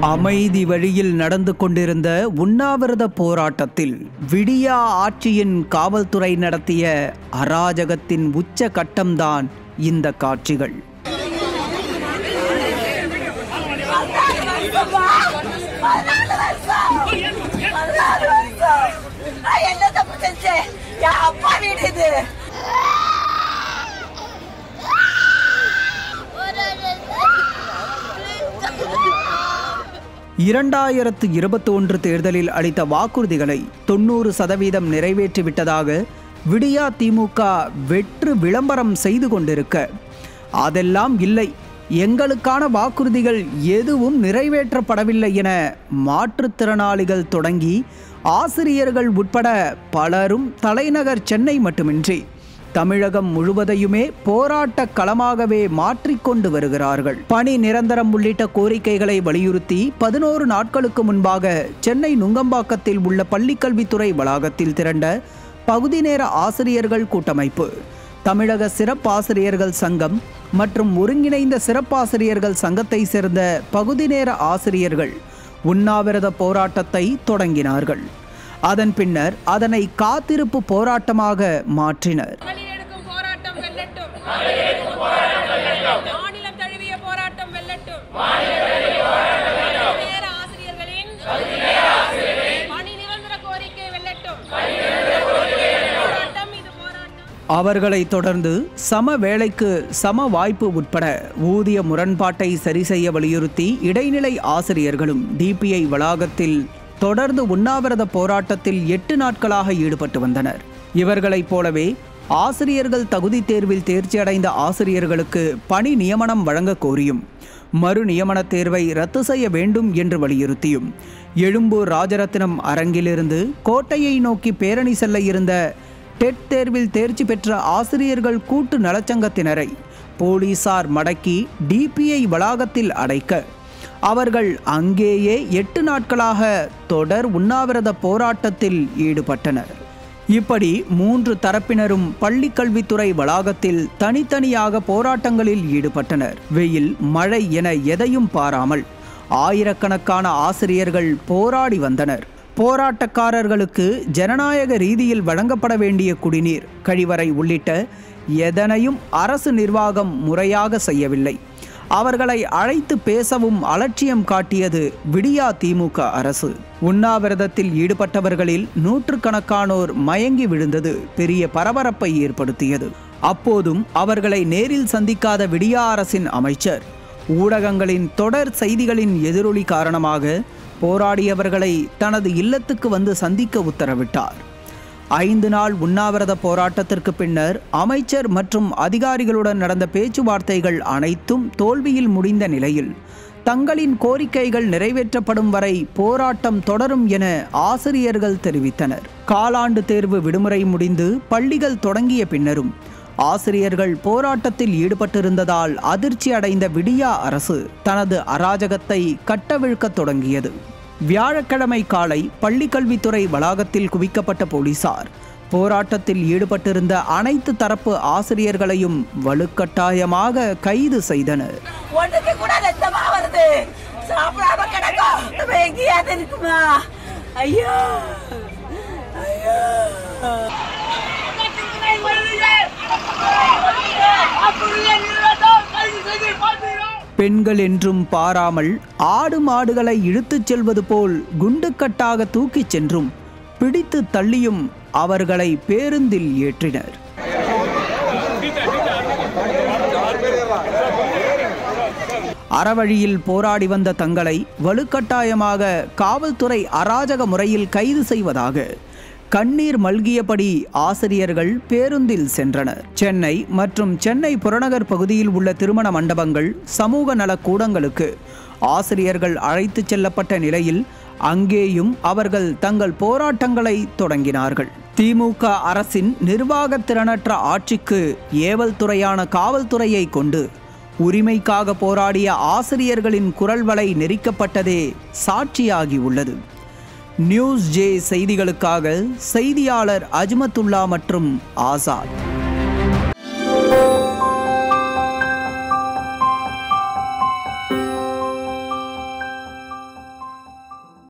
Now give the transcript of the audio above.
அமைதி வழியில் நடந்து கொண்டிருந்த உண்ணாவிரத போராட்டத்தில் விடியா ஆட்சியின் காவல்துறை நடத்திய அராஜகத்தின் உச்ச கட்டம்தான் இந்த காட்சிகள் பதினாலு வருஷம். நான் என்ன தப்பு செஞ்சேன் என் அப்பா வீடு இது இரண்டாயிரத்து இருபத்தி ஒன்று தேர்தலில் அளித்த வாக்குறுதிகளை தொண்ணூறு சதவீதம் நிறைவேற்றிவிட்டதாக விடியா திமுக வெற்று விளம்பரம் செய்து கொண்டிருக்க அதெல்லாம் இல்லை எங்களுக்கான வாக்குறுதிகள் எதுவும் நிறைவேற்றப்படவில்லை என மாற்றுத்திறனாளிகள் தொடங்கி ஆசிரியர்கள் உட்பட பலரும் தலைநகர் சென்னை மட்டுமின்றி தமிழகம் முழுவதையுமே போராட்ட களமாகவே மாற்றிக்கொண்டு வருகிறார்கள் பணி நிரந்தரம் உள்ளிட்ட கோரிக்கைகளை வலியுறுத்தி பதினோரு நாட்களுக்கு முன்பாக சென்னை நுங்கம்பாக்கத்தில் உள்ள பள்ளிக்கல்வித்துறை வளாகத்தில் திரண்ட பகுதி நேர ஆசிரியர்கள் கூட்டமைப்பு தமிழக சிறப்பாசிரியர்கள் சங்கம் மற்றும் ஒருங்கிணைந்த சிறப்பாசிரியர்கள் சங்கத்தை சேர்ந்த பகுதி நேர ஆசிரியர்கள் உண்ணாவிரத போராட்டத்தை தொடங்கினார்கள் அதன் பின்னர் அதனை காத்திருப்பு போராட்டமாக மாற்றினர் மகளிர் எடுக்கும் போராட்டம் வெல்லட்டும் மாநிலம் தழுவிய போராட்டம் வெல்லட்டும் நேர ஆசிரியர்களின் பணி நிரந்தர கோரிக்கை வெல்லட்டும் போராட்டம் இது போராட்டம் அவர்களைத் தொடர்ந்து சம வேலைக்கு சம வாய்ப்பு உட்பட ஊதிய முரண்பாட்டை சரி செய்ய வலியுறுத்தி இடைநிலை ஆசிரியர்களும் டிபிஐ வளாகத்தில் தொடர்ந்து உண்ணாவிரத போராட்டத்தில் எட்டு நாட்களாக ஈடுபட்டு வந்தனர் இவர்களைப் போலவே ஆசிரியர்கள் தகுதி தேர்வில் தேர்ச்சி அடைந்த ஆசிரியர்களுக்கு பணி நியமனம் வழங்க கோரியும் மறு நியமன தேர்வை ரத்து செய்ய வேண்டும் என்று வலியுறுத்தியும் எழும்பூர் ராஜரத்னம் அரங்கிலிருந்து கோட்டையை நோக்கி பேரணி செல்ல இருந்த டெட் தேர்வில் தேர்ச்சி பெற்ற ஆசிரியர்கள் கூட்டு நலச்சங்கத்தினரை போலீசார் மடக்கி டிபிஐ வளாகத்தில் அடைக்க அவர்கள் அங்கேயே எட்டு நாட்களாக தொடர் உண்ணாவிரத போராட்டத்தில் ஈடுபட்டனர் இப்படி மூன்று தரப்பினரும் பள்ளிக்கல்வித்துறை வளாகத்தில் தனித்தனியாக போராட்டங்களில் ஈடுபட்டனர் வெயில் மழை என எதையும் பாராமல் ஆயிரக்கணக்கான ஆசிரியர்கள் போராடி வந்தனர் போராட்டக்காரர்களுக்கு ஜனநாயக ரீதியில் வழங்கப்பட வேண்டிய குடிநீர் கழிவறை உள்ளிட்ட எதனையும் அரசு நிர்வாகம் முறையாக செய்யவில்லை அவர்களை அழைத்து பேசவும் அலட்சியம் காட்டியது விடியா திமுக அரசு உண்ணாவிரதத்தில் ஈடுபட்டவர்களில் நூற்றுக்கணக்கானோர் மயங்கி விழுந்தது பெரிய பரபரப்பை ஏற்படுத்தியது அப்போதும் அவர்களை நேரில் சந்திக்காத விடியா அரசின் அமைச்சர் ஊடகங்களின் தொடர் செய்திகளின் எதிரொலி காரணமாக போராடியவர்களை தனது இல்லத்துக்கு வந்து சந்திக்க உத்தரவிட்டார் ஐந்து நாள் உண்ணாவிரத போராட்டத்திற்கு பின்னர் அமைச்சர் மற்றும் அதிகாரிகளுடன் நடந்த பேச்சுவார்த்தைகள் அனைத்தும் தோல்வியில் முடிந்த நிலையில் தங்களின் கோரிக்கைகள் நிறைவேற்றப்படும் வரை போராட்டம் தொடரும் என ஆசிரியர்கள் தெரிவித்தனர் காலாண்டு தேர்வு விடுமுறை முடிந்து பள்ளிகள் தொடங்கிய பின்னரும் ஆசிரியர்கள் போராட்டத்தில் ஈடுபட்டிருந்ததால் அதிர்ச்சி அடைந்த விடியா அரசு தனது அராஜகத்தை கட்டவிழ்க்கத் தொடங்கியது வியாழக்கிழமை காலை பள்ளிக்கல்வித்துறை வளாகத்தில் குவிக்கப்பட்ட போலீசார் போராட்டத்தில் ஈடுபட்டிருந்த அனைத்து தரப்பு ஆசிரியர்களையும் வலுக்கட்டாயமாக கைது செய்தனர் ஒண்ணுக்கு கூட ரத்தமா வருது சாப்பிடாம கிடக்கும் நம்ம எங்கேயாவது இருக்குமா ஐயோ ஐயோ பெண்கள் என்றும் பாராமல் ஆடு மாடுகளை இழுத்துச் செல்வது போல் குண்டுக்கட்டாக தூக்கிச் சென்றும் பிடித்து தள்ளியும் அவர்களை பேருந்தில் ஏற்றினர் அறவழியில் போராடி வந்த தங்களை வலுக்கட்டாயமாக காவல்துறை அராஜக முறையில் கைது செய்வதாக கண்ணீர் மல்கியபடி ஆசிரியர்கள் பேருந்தில் சென்றனர் சென்னை மற்றும் சென்னை புறநகர் பகுதியில் உள்ள திருமண மண்டபங்கள் சமூக நலக் கூடங்களுக்கு ஆசிரியர்கள் அழைத்துச் செல்லப்பட்ட நிலையில் அங்கேயும் அவர்கள் தங்கள் போராட்டங்களை தொடங்கினார்கள் திமுக அரசின் நிர்வாகத் திறனற்ற ஆட்சிக்கு ஏவல் துறையான காவல்துறையை கொண்டு உரிமைக்காக போராடிய ஆசிரியர்களின் குரல் வலை நெரிக்கப்பட்டதே சாட்சியாகி உள்ளது நியூஸ் ஜே செய்திகளுக்காக செய்தியாளர் அஜ்மத்துல்லா மற்றும் ஆசாத்